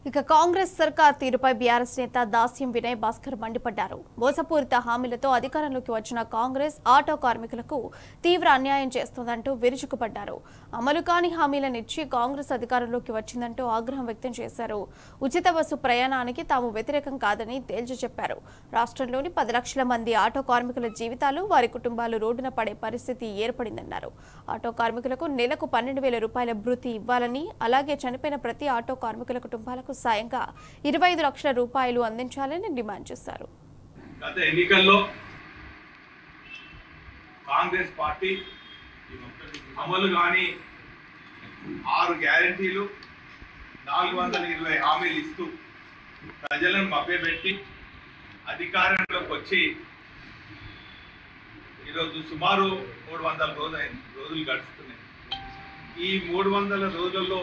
ఇక కాంగ్రెస్ సర్కార్ తీరుపై బీఆర్ఎస్ నేత దాస్యం వినయ్ భాస్కర్ మండిపడ్డారు మోసపూరిత హామీలతో అధికారంలోకి వచ్చిన కాంగ్రెస్ ఆటో కార్మికులకు తీవ్ర అన్యాయం చేస్తోందంటూ విరుచుకుపడ్డారు అమలు కాని హామీలనిచ్చి కాంగ్రెస్ అధికారంలోకి వచ్చిందంటూ ఆగ్రహం వ్యక్తం చేశారు ఉచిత బస్సు ప్రయాణానికి తాము వ్యతిరేకం కాదని తేల్చి చెప్పారు రాష్ట్రంలోని పది లక్షల మంది ఆటో కార్మికుల జీవితాలు వారి కుటుంబాలు రోడ్డున పడే పరిస్థితి ఏర్పడిందన్నారు ఆటో కార్మికులకు నెలకు పన్నెండు వేల రూపాయల భృతి ఇవ్వాలని అలాగే చనిపోయిన ప్రతి ఆటో కార్మికుల కుటుంబాలకు సాయంగా ఇరవై ఐదు లక్షల రూపాయలు అందించాలని డిమాండ్ చేశారు గత ఎన్నికల్లో కాంగ్రెస్ పార్టీ అమలు కాని ఆరు గ్యారంటీలు నాలుగు వందల ఇరవై హామీలు ఇస్తూ ప్రజలను మభ్యపెట్టి అధికారంలోకి వచ్చి ఈరోజు సుమారు మూడు వందల రోజు రోజులు గడుస్తున్నాయి ఈ మూడు వందల రోజుల్లో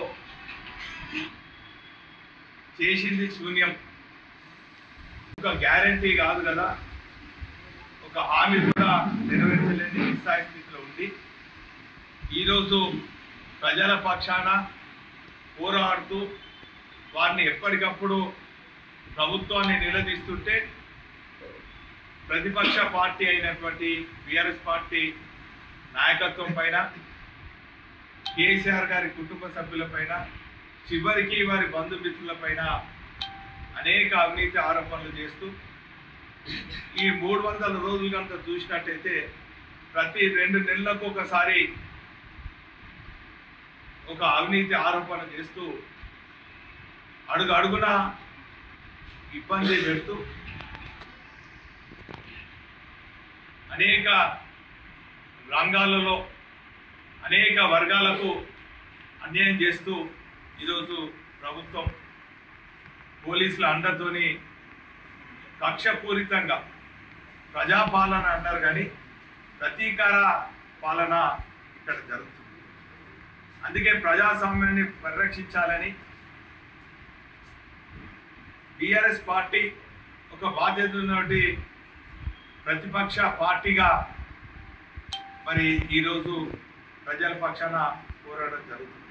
చేసింది శూన్యం ఒక గ్యారంటీ కాదు కదా ఒక హామీ కూడా నెరవేర్చలేని నిస్సాయ స్థితిలో ఉంది ఈరోజు ప్రజల పక్షాన పోరాడుతూ వారిని ఎప్పటికప్పుడు ప్రభుత్వాన్ని నిలదీస్తుంటే ప్రతిపక్ష పార్టీ అయినటువంటి బీఆర్ఎస్ పార్టీ నాయకత్వం పైన కేసీఆర్ గారి కుటుంబ సభ్యుల పైన చివరికి వారి బంధుమిత్రుల పైన అనేక అవినీతి ఆరోపణలు చేస్తూ ఈ మూడు వందల రోజులు కనుక చూసినట్టయితే ప్రతి రెండు నెలలకు ఒకసారి ఒక అవినీతి ఆరోపణ చేస్తూ అడుగు అడుగున ఇబ్బంది పెడుతూ అనేక రంగాలలో అనేక వర్గాలకు అన్యాయం చేస్తూ ఈరోజు ప్రభుత్వం పోలీసుల అండతోని కక్షపూరితంగా ప్రజాపాలన అన్నారు కానీ ప్రతీకార పాలన ఇక్కడ జరుగుతుంది అందుకే ప్రజాస్వామ్యాన్ని పరిరక్షించాలని బీఆర్ఎస్ పార్టీ ఒక బాధ్యత ఉన్నటువంటి ప్రతిపక్ష పార్టీగా మరి ఈరోజు ప్రజల పక్షాన పోరాటం జరుగుతుంది